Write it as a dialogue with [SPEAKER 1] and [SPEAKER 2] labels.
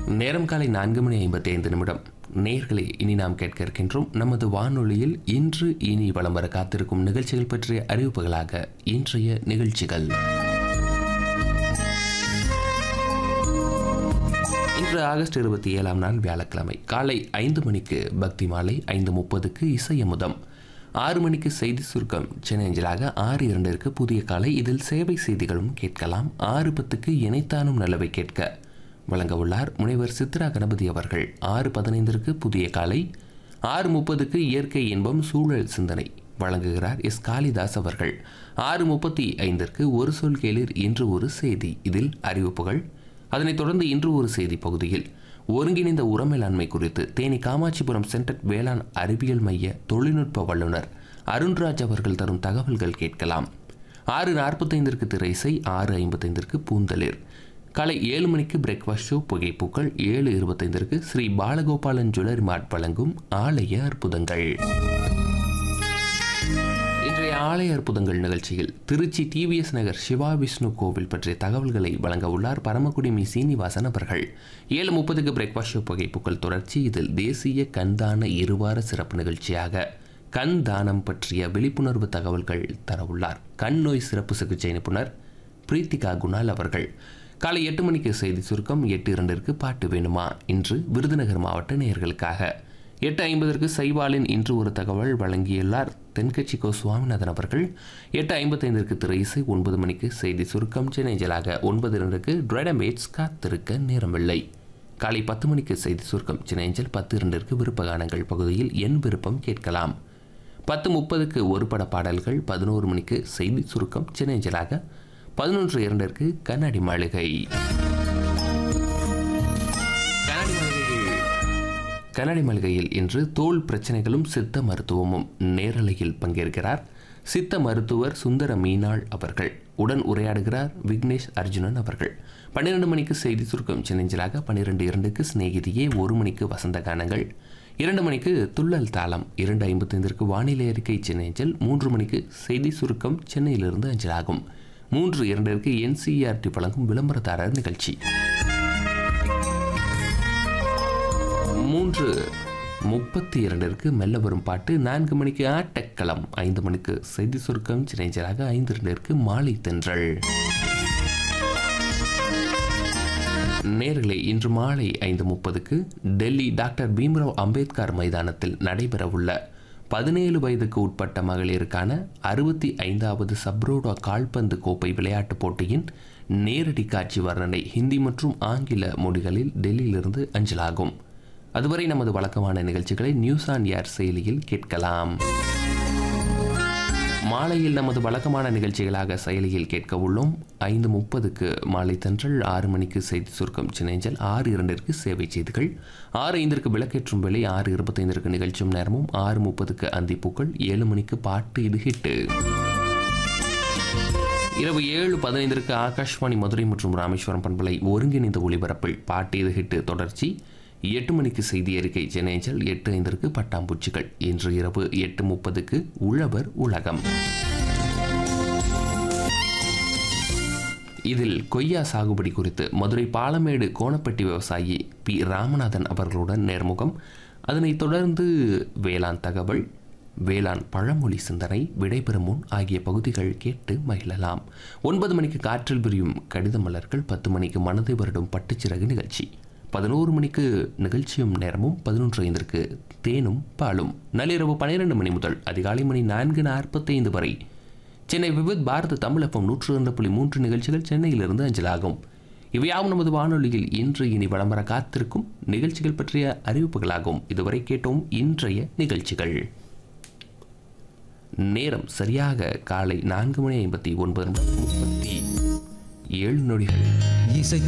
[SPEAKER 1] நேரம் காலை நான்கு மணி ஐம்பத்தி ஐந்து நிமிடம் நேர்களே இனி நாம் கேட்க இருக்கின்றோம் நமது வானொலியில் இன்று இனி வலம் வர காத்திருக்கும் நிகழ்ச்சிகள் பற்றிய அறிவிப்புகளாக இன்றைய நிகழ்ச்சிகள் இன்று ஆகஸ்ட் இருபத்தி ஏழாம் நாள் வியாழக்கிழமை காலை ஐந்து மணிக்கு பக்தி மாலை ஐந்து முப்பதுக்கு இசையமுதம் ஆறு மணிக்கு செய்தி சுருக்கம் சென்னஞ்சலாக ஆறு இரண்டிற்கு புதிய காலை இதில் சேவை செய்திகளும் கேட்கலாம் ஆறு பத்துக்கு இணைத்தானும் நல்லவை கேட்க வழங்க உள்ளார் முனைவர் சித்ரா கணபதி அவர்கள் ஆறு பதினைந்திற்கு புதிய காலை ஆறு முப்பதுக்கு இயற்கை இன்பம் சூழல் சிந்தனை வழங்குகிறார் எஸ் காளிதாஸ் அவர்கள் ஆறு முப்பத்தி ஐந்திற்கு ஒரு சொல் கேளிர் இன்று ஒரு செய்தி இதில் அறிவிப்புகள் அதனைத் தொடர்ந்து இன்று ஒரு செய்தி பகுதியில் ஒருங்கிணைந்த உர மேலாண்மை குறித்து தேனி காமாட்சிபுரம் சென்டர் வேளாண் அறிவியல் மைய தொழில்நுட்ப வல்லுநர் அருண்ராஜ் அவர்கள் தரும் தகவல்கள் கேட்கலாம் ஆறு நாற்பத்தைந்திற்கு திரைசை ஆறு ஐம்பத்தைந்திற்கு பூந்தளிர் காலை ஏழு மணிக்கு பிரேக்ஃபாஸ்ட் ஷோ புகைப்பூக்கள் ஏழு இருபத்தைந்திற்கு ஸ்ரீ பாலகோபாலன் ஜுவல்லரி மார்ட் வழங்கும் ஆலய அற்புதங்கள் இன்றைய ஆலய அற்புதங்கள் நிகழ்ச்சியில் திருச்சி டிவிஎஸ் நகர் சிவா விஷ்ணு கோவில் பற்றிய தகவல்களை வழங்க உள்ளார் பரமக்குடி மி சீனிவாசன் அவர்கள் ஏழு முப்பதுக்கு பிரேக்ஃபாஸ்ட் ஷோ புகைப்புக்கள் தொடர்ச்சி இதில் தேசிய கண்தான இருவார சிறப்பு நிகழ்ச்சியாக கண் தானம் பற்றிய விழிப்புணர்வு தகவல்கள் தர உள்ளார் கண் நோய் சிறப்பு சிகிச்சை நிபுணர் பிரீத்திகா குணால் அவர்கள் காலை எட்டு மணிக்கு செய்தி சுருக்கம் எட்டு இரண்டிற்கு பாட்டு வேணுமா இன்று விருதுநகர் மாவட்ட நேயர்களுக்காக எட்டு ஐம்பதற்கு சைவாலின் இன்று ஒரு தகவல் வழங்கியுள்ளார் தென்கட்சி கோ சுவாமிநாதன் அவர்கள் எட்டு ஐம்பத்தைந்திற்கு திரை இசை ஒன்பது மணிக்கு செய்தி சுருக்கம் சென்னைஞ்சலாக ஒன்பது இரண்டுக்கு டிரைடமேட்ஸ் காத்திருக்க நேரமில்லை காலை பத்து மணிக்கு செய்தி சுருக்கம் சென்னைஞ்சல் பத்து இரண்டிற்கு விருப்ப கானங்கள் பகுதியில் என் விருப்பம் கேட்கலாம் பத்து முப்பதுக்கு ஒரு பட பாடல்கள் பதினோரு மணிக்கு செய்தி சுருக்கம் சென்னைஞ்சலாக பதினொன்று இரண்டிற்கு கண்ணாடி மாளிகை கண்ணாடி மாளிகையில் கண்ணாடி மாளிகையில் இன்று தோல் பிரச்சனைகளும் சித்த மருத்துவமும் நேரலையில் பங்கேற்கிறார் சித்த மருத்துவர் சுந்தர மீனாள் அவர்கள் உடன் உரையாடுகிறார் விக்னேஷ் அர்ஜுனன் அவர்கள் பன்னிரண்டு மணிக்கு செய்தி சுருக்கம் சென்னஞ்சலாக பன்னிரெண்டு இரண்டுக்கு சிநேகிதியே ஒரு மணிக்கு வசந்த கானங்கள் இரண்டு மணிக்கு துள்ளல் தாளம் இரண்டு ஐம்பத்தைந்திற்கு வானிலை அறிக்கை சென்னஞ்சல் மூன்று மணிக்கு செய்தி சுருக்கம் சென்னையிலிருந்து அஞ்சலாகும் மூன்று இரண்டிற்கு என்சிஆர்டி வழங்கும் விளம்பரதாரர் நிகழ்ச்சி மூன்று முப்பத்தி இரண்டிற்கு மெல்ல வரும் பாட்டு நான்கு மணிக்கு ஆட்டக்களம் ஐந்து மணிக்கு செய்தி சுருக்கம் சினைஞ்சலாக ஐந்து இரண்டிற்கு மாலை தென்றல் நேர்களே இன்று மாலை ஐந்து முப்பதுக்கு டெல்லி டாக்டர் பீம்ராவ் அம்பேத்கர் மைதானத்தில் நடைபெறவுள்ள பதினேழு வயதுக்கு உட்பட்ட மகளிருக்கான அறுபத்தி ஐந்தாவது சப்ரோடா கால்பந்து கோப்பை விளையாட்டுப் போட்டியின் நேரடி காட்சி வர்ணனை ஹிந்தி மற்றும் ஆங்கில மொழிகளில் டெல்லியிலிருந்து அஞ்சலாகும் அதுவரை நமது வழக்கமான நிகழ்ச்சிகளை நியூஸ் ஆன் ஏர் செயலியில் கேட்கலாம் மாலையில் நமது வழக்கமான நிகழ்ச்சிகளாக செயலியில் கேட்க உள்ளோம் ஐந்து முப்பதுக்கு மாலை தென்றல் ஆறு மணிக்கு செய்தி சுருக்கம் சினைஞ்சல் ஆறு இரண்டிற்கு சேவை செய்திகள் ஆறு ஐந்திற்கு விளக்கேற்றும் வேலை ஆறு இருபத்தைந்திற்கு நிகழ்ச்சியும் நேரமும் ஆறு முப்பதுக்கு அந்திப்பூக்கள் ஏழு மணிக்கு பாட்டு இது ஹிட்டு இரவு ஏழு பதினைந்திற்கு ஆகாஷ்வாணி மதுரை மற்றும் ராமேஸ்வரம் பண்பலை ஒருங்கிணைந்த ஒளிபரப்பில் பாட்டு இது ஹிட்டு தொடர்ச்சி எட்டு மணிக்கு செய்தி அறிக்கை சென்னைஞ்சல் எட்டு ஐந்திற்கு பட்டாம்பூச்சிகள் இன்று இரவு எட்டு முப்பதுக்கு உழவர் உலகம் இதில் கொய்யா சாகுபடி குறித்து மதுரை பாலமேடு கோணப்பட்டி விவசாயி பி ராமநாதன் அவர்களுடன் நேர்முகம் அதனைத் தொடர்ந்து வேளாண் தகவல் வேளாண் பழமொழி சிந்தனை விடைபெறும் முன் ஆகிய பகுதிகள் கேட்டு மகிழலாம் ஒன்பது மணிக்கு காற்றில் விரியும் கடித மலர்கள் பத்து மணிக்கு மனதை வருடும் பட்டுச்சிறகு நிகழ்ச்சி பதினோரு மணிக்கு நிகழ்ச்சியும் நேரமும் பதினொன்று ஐந்திற்கு தேனும் பாலும் நள்ளிரவு பன்னிரண்டு மணி முதல் அதிகாலை மணி நான்கு நாற்பத்தைந்து வரை சென்னை விவித் பாரத தமிழப்பம் நூற்று இரண்டு புள்ளி மூன்று நிகழ்ச்சிகள் சென்னையிலிருந்து அஞ்சலாகும் இவையாவும் நமது வானொலியில் இன்று இனி வளம்பர காத்திருக்கும் நிகழ்ச்சிகள் பற்றிய அறிவிப்புகளாகும் இதுவரை கேட்டோம் இன்றைய நிகழ்ச்சிகள் நேரம் சரியாக காலை நான்கு மணி ஐம்பத்தி ஒன்பது நிமிடம் முப்பத்தி ஏழு நொடிகள்
[SPEAKER 2] இசை